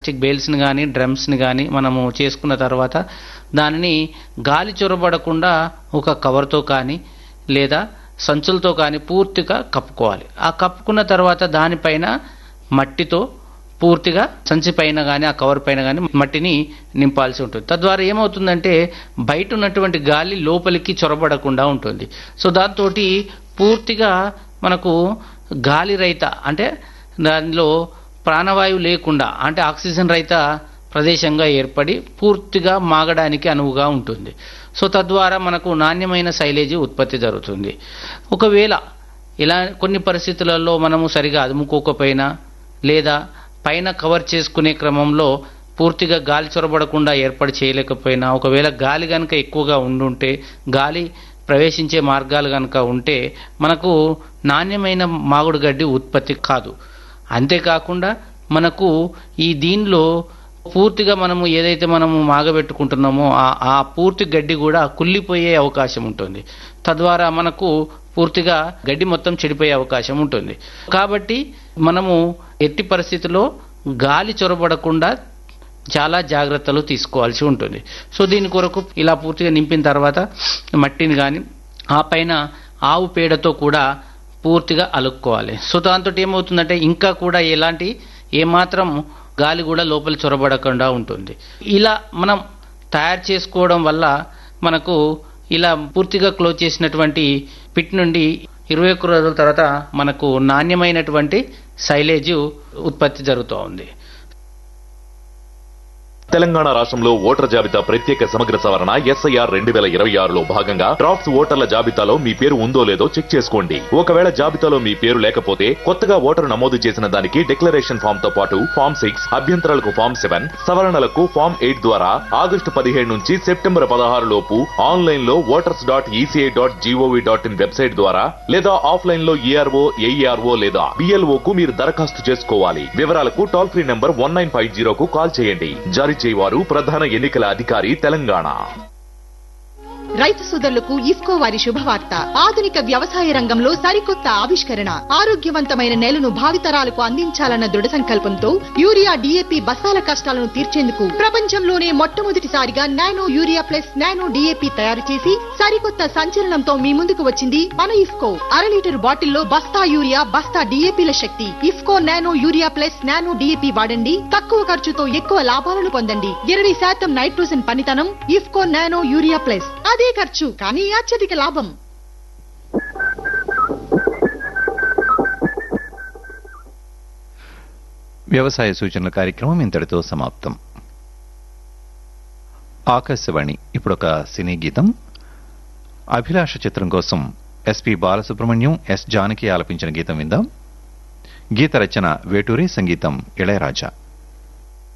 plastic బేల్స్ని కానీ డ్రమ్స్ని కానీ మనము చేసుకున్న తర్వాత దానిని గాలి చొరబడకుండా ఒక కవర్తో కానీ లేదా సంచులతో కానీ పూర్తిగా కప్పుకోవాలి ఆ కప్పుకున్న తర్వాత దానిపైన మట్టితో పూర్తిగా సంచి పైన కానీ ఆ కవర్ పైన కానీ మట్టిని నింపాల్సి ఉంటుంది తద్వారా ఏమవుతుందంటే బయట ఉన్నటువంటి గాలి లోపలికి చొరబడకుండా ఉంటుంది సో దాంతో పూర్తిగా మనకు గాలి రహిత అంటే దానిలో ప్రాణవాయువు లేకుండా అంటే ఆక్సిజన్ రహిత ప్రదేశంగా ఏర్పడి పూర్తిగా మాగడానికి అనువుగా ఉంటుంది సో తద్వారా మనకు నాణ్యమైన శైలేజీ ఉత్పత్తి జరుగుతుంది ఒకవేళ ఇలా కొన్ని పరిస్థితులలో మనము సరిగా అదుముకోకపోయినా లేదా పైన కవర్ చేసుకునే క్రమంలో పూర్తిగా గాలి చొరబడకుండా ఏర్పాటు చేయలేకపోయినా ఒకవేళ గాలి కనుక ఎక్కువగా ఉండుంటే గాలి ప్రవేశించే మార్గాలు కనుక ఉంటే మనకు నాణ్యమైన మాగుడు గడ్డి ఉత్పత్తి కాదు అంతేకాకుండా మనకు ఈ దీనిలో పూర్తిగా మనము ఏదైతే మనము మాగబెట్టుకుంటున్నామో ఆ ఆ పూర్తి గడ్డి కూడా కుళ్ళిపోయే అవకాశం ఉంటుంది తద్వారా మనకు పూర్తిగా గడ్డి మొత్తం చెడిపోయే అవకాశం ఉంటుంది కాబట్టి మనము ఎట్టి పరిస్థితిలో గాలి చొరబడకుండా చాలా జాగ్రత్తలు తీసుకోవాల్సి ఉంటుంది సో దీని కొరకు ఇలా పూర్తిగా నింపిన తర్వాత మట్టిని కానీ ఆ పైన ఆవు పేడతో కూడా పూర్తిగా అలుక్కోవాలి సో దాంతో ఏమవుతుందంటే ఇంకా కూడా ఎలాంటి ఏమాత్రం గాలి కూడా లోపల చొరబడకుండా ఉంటుంది ఇలా మనం తయారు చేసుకోవడం వల్ల మనకు ఇలా పూర్తిగా క్లోజ్ చేసినటువంటి పిట్ నుండి ఇరవై ఒక్క రోజుల తర్వాత మనకు నాణ్యమైనటువంటి సైలేజ్ ఉత్పత్తి జరుగుతూ ఉంది తెలంగాణ రాష్ట్రంలో ఓటర్ జాబితా ప్రత్యేక సమగ్ర సవరణ ఎస్ఐఆర్ రెండు వేల ఇరవై ఆరులో భాగంగా డ్రాఫ్ట్స్ ఓటర్ల జాబితాలో మీ పేరు ఉందో లేదో చెక్ చేసుకోండి ఒకవేళ జాబితాలో మీ పేరు లేకపోతే కొత్తగా ఓటరు నమోదు చేసిన దానికి డిక్లరేషన్ ఫామ్ తో పాటు ఫామ్ సిక్స్ అభ్యంతరాలకు ఫామ్ సెవెన్ సవరణలకు ఫామ్ ఎయిట్ ద్వారా ఆగస్టు పదిహేడు నుంచి సెప్టెంబర్ పదహారు లోపు ఆన్లైన్ లో voters dot ECI dot gov dot in website ద్వారా లేదా ఆఫ్లైన్ లో ఈఆర్ఓ ఏఈఆర్ఓ లేదా బిఎల్ఓ కు మీరు దరఖాస్తు చేసుకోవాలి వివరాలకు toll free number one nine five జీరోకు కాల్ చేయండి జారీ చేయవారు ప్రధాన ఎన్నికల అధికారి తెలంగాణ రైతు సోదరులకు ఇఫ్కో వారి శుభవార్త ఆధునిక వ్యవసాయ రంగంలో సరికొత్త ఆవిష్కరణ ఆరోగ్యవంతమైన నేలను భావితరాలకు అందించాలన్న దృఢ సంకల్పంతో యూరియా డిఏపి బస్తాల కష్టాలను తీర్చేందుకు ప్రపంచంలోనే మొట్టమొదటిసారిగా nano urea plus nano DAP తయారు చేసి సరికొత్త సంచలనంతో మీ ముందుకు వచ్చింది మన ఇఫ్కో అర లీటర్ బాటిల్లో బస్తా యూరియా బస్తా డిఏపిల శక్తి IFFCO nano urea plus nano DAP వాడండి తక్కువ ఖర్చుతో ఎక్కువ లాభాలను పొందండి ఇరవై శాతం నైట్రోజన్ పనితనం ఇఫ్కో నానో యూరియా ప్లస్ అదే ఖర్చు కానీ అత్యధిక లాభం వ్యవసాయ సూచనల కార్యక్రమం ఇంతటితో సమాప్తం ఆకాశవాణి ఇప్పుడొక సినీ గీతం అభిలాష చిత్రం కోసం ఎస్పి బాలసుబ్రహ్మణ్యం ఎస్ జానకి ఆలపించిన గీతం విందాం గీత రచన వేటూరి సంగీతం ఇళయరాజా